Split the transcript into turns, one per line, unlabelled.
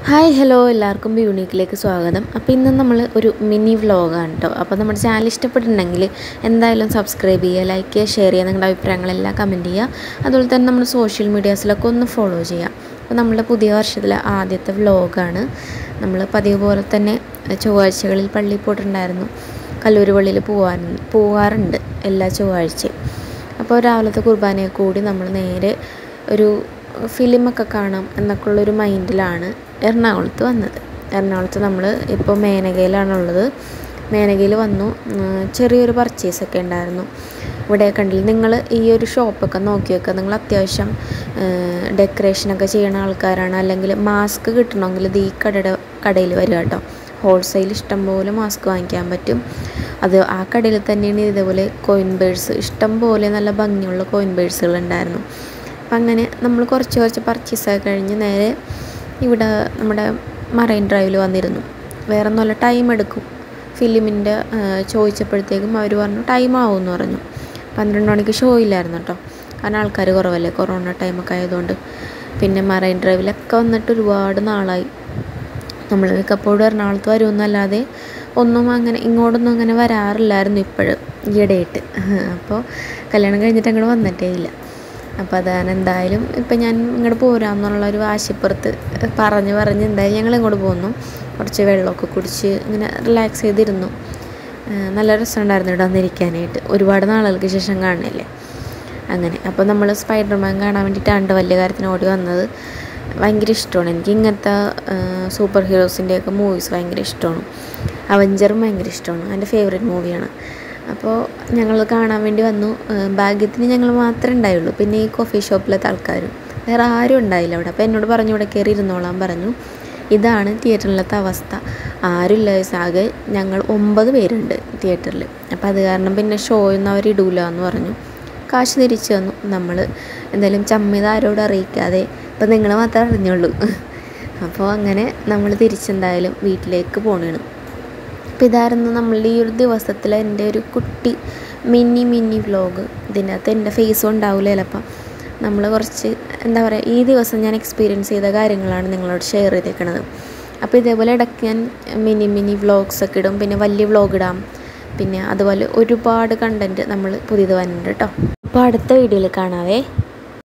hi hello എല്ലാവർക്കും ബ്യൂണിക്കിലേക്ക് സ്വാഗതം അപ്പോൾ ഇന്ന് നമ്മൾ ഒരു മിനി വ്ലോഗാണ് കേട്ടോ അപ്പോൾ നമ്മുടെ ചാനൽ ഇഷ്ടപ്പെട്ടിട്ടുണ്ടെങ്കിൽ എന്തായാലും സബ്സ്ക്രൈബ് ചെയ്യുക ലൈക്ക് ചെയ്യുക ഷെയർ ചെയ്യുക നിങ്ങളുടെ അഭിപ്രായങ്ങളെല്ലാം കമൻറ്റ് ചെയ്യുക അതുപോലെ തന്നെ നമ്മുടെ സോഷ്യൽ മീഡിയാസിലൊക്കെ ഒന്ന് ഫോളോ ചെയ്യുക അപ്പോൾ നമ്മുടെ പുതിയ വർഷത്തിലെ ആദ്യത്തെ വ്ലോഗാണ് നമ്മൾ പതിവ് പോലെ തന്നെ ചൊവ്വാഴ്ചകളിൽ പള്ളിയിൽ പോയിട്ടുണ്ടായിരുന്നു കല്ലൂർ പള്ളിയിൽ പോകാൻ പോകാറുണ്ട് എല്ലാ ചൊവ്വാഴ്ചയും അപ്പോൾ രാവിലത്തെ കുർബാനയെ കൂടി നമ്മൾ നേരെ ഒരു ഫിലിമൊക്കെ കാണാം എന്നൊക്കെയുള്ളൊരു മൈൻഡിലാണ് എറണാകുളത്ത് വന്നത് എറണാകുളത്ത് നമ്മൾ ഇപ്പോൾ മേനകയിലാണുള്ളത് മേനകയിൽ വന്നു ഉം, ചെറിയൊരു പർച്ചേസൊക്കെ ഉണ്ടായിരുന്നു ഇവിടെ കണ്ടില്ല നിങ്ങൾ ഈ ഒരു ഷോപ്പൊക്കെ നോക്കി വെക്കുക നിങ്ങൾ അത്യാവശ്യം ഡെക്കറേഷനൊക്കെ ചെയ്യുന്ന ആൾക്കാരാണ് അല്ലെങ്കിൽ മാസ്ക് കിട്ടണമെങ്കിൽ ഇത് ഈ കടയുടെ കടയിൽ വരിക കേട്ടോ ഹോൾസെയിൽ ഇഷ്ടംപോലെ മാസ്ക് വാങ്ങിക്കാൻ പറ്റും അത് ആ കടയിൽ തന്നെയാണ് ഇതേപോലെ കോയിൻ ബേഴ്സ് ഇഷ്ടംപോലെ നല്ല ഭംഗിയുള്ള കോയിൻ ബേഴ്സുകൾ ഉണ്ടായിരുന്നു അപ്പം അങ്ങനെ നമ്മൾ കുറച്ച് കുറച്ച് പർച്ചേസ് കഴിഞ്ഞ് നേരെ ഇവിടെ നമ്മുടെ മറൈൻ ഡ്രൈവിൽ വന്നിരുന്നു വേറെ ഒന്നുമല്ല ടൈം എടുക്കും ഫിലിമിൻ്റെ ചോദിച്ചപ്പോഴത്തേക്കും അവർ പറഞ്ഞു ടൈം ആവുമെന്ന് പറഞ്ഞു പന്ത്രണ്ട് മണിക്ക് ഷോ ഇല്ലായിരുന്നു കേട്ടോ കാരണം ആൾക്കാർ കുറവല്ലേ കൊറോണ ടൈമൊക്കെ ആയതുകൊണ്ട് പിന്നെ മറൈൻ ഡ്രൈവിലൊക്കെ വന്നിട്ട് ഒരുപാട് നാളായി നമ്മൾ മിക്കപ്പോഴും എറണാകുളത്ത് വരുമെന്നല്ലാതെ ഒന്നും അങ്ങനെ ഇങ്ങോട്ടൊന്നും അങ്ങനെ വരാറില്ലായിരുന്നു ഇപ്പോഴും ഈയിടെയായിട്ട് അപ്പോൾ കല്യാണം കഴിഞ്ഞിട്ട് അങ്ങോട്ട് വന്നിട്ടേ ഇല്ല അപ്പോൾ അതാണ് എന്തായാലും ഇപ്പം ഞാൻ ഇങ്ങോട്ട് പോരാമെന്നുള്ള ഒരു വാശിപ്പുറത്ത് പറഞ്ഞ് പറഞ്ഞ് എന്തായാലും ഞങ്ങൾ ഇങ്ങോട്ട് പോന്നു കുറച്ച് വെള്ളമൊക്കെ കുടിച്ച് ഇങ്ങനെ റിലാക്സ് ചെയ്തിരുന്നു ഏഹ് നല്ല രസമുണ്ടായിരുന്നു ഇവിടെ വന്നിരിക്കാനായിട്ട് ഒരുപാട് നാളുകൾക്ക് ശേഷം കാണുന്നില്ലേ അങ്ങനെ അപ്പോൾ നമ്മൾ സ്പൈഡർമാൻ കാണാൻ വേണ്ടിയിട്ടാണ് വലിയ കാര്യത്തിന് ഓടി വന്നത് ഭയങ്കര ഇഷ്ടമാണ് എനിക്ക് ഇങ്ങനത്തെ സൂപ്പർ ഹീറോസിൻ്റെയൊക്കെ മൂവീസ് ഭയങ്കര ഇഷ്ടമാണ് അവഞ്ചറും ഭയങ്കര ഇഷ്ടമാണ് എൻ്റെ ഫേവറേറ്റ് മൂവിയാണ് അപ്പോൾ ഞങ്ങൾ കാണാൻ വേണ്ടി വന്നു ഏഹ് ഭാഗ്യത്തിന് ഞങ്ങൾ മാത്രമേ ഉണ്ടായുള്ളൂ പിന്നെ ഈ കോഫി ഷോപ്പിലത്തെ ആൾക്കാരും വേറെ ആരും ഉണ്ടായില്ല അവിടെ അപ്പോൾ എന്നോട് പറഞ്ഞു ഇവിടെ കയറി ഇരുന്നോളാൻ പറഞ്ഞു ഇതാണ് തിയേറ്ററിലത്തെ അവസ്ഥ ആരുമില്ല ആകെ ഞങ്ങൾ ഒമ്പത് പേരുണ്ട് തിയേറ്ററിൽ അപ്പോൾ അത് കാരണം പിന്നെ ഷോ ഒന്നും അവർ ഇടൂല എന്ന് പറഞ്ഞു കാശ് തിരിച്ചു തന്നു നമ്മൾ എന്തായാലും ചമ്മിത ആരോട് അറിയിക്കാതെ ഇപ്പം നിങ്ങൾ മാത്രമേ അറിഞ്ഞുള്ളൂ അപ്പോൾ അങ്ങനെ നമ്മൾ തിരിച്ചെന്തായാലും വീട്ടിലേക്ക് പോകണം അപ്പോൾ ഇതായിരുന്നു നമ്മളുടെ ഈ ഒരു ദിവസത്തിലെ എൻ്റെ ഒരു കുട്ടി മിനി മിനി വ്ലോഗ് ഇതിനകത്ത് എൻ്റെ ഫേസും ഉണ്ടാവില്ല ചിലപ്പം നമ്മൾ കുറച്ച് എന്താ പറയുക ഈ ദിവസം ഞാൻ എക്സ്പീരിയൻസ് ചെയ്ത കാര്യങ്ങളാണ് നിങ്ങളോട് ഷെയർ ചെയ്തേക്കണത് അപ്പോൾ ഇതേപോലെ ഇടയ്ക്ക് ഞാൻ മിനി മിനി വ്ലോഗ്സ് ഒക്കെ ഇടും പിന്നെ വലിയ വ്ലോഗ് ഇടാം പിന്നെ അതുപോലെ ഒരുപാട് കണ്ടൻറ്റ് നമ്മൾ പുതിയത് വരുന്നുണ്ട് കേട്ടോ അപ്പോൾ അടുത്ത വീഡിയോയിൽ കാണാവേ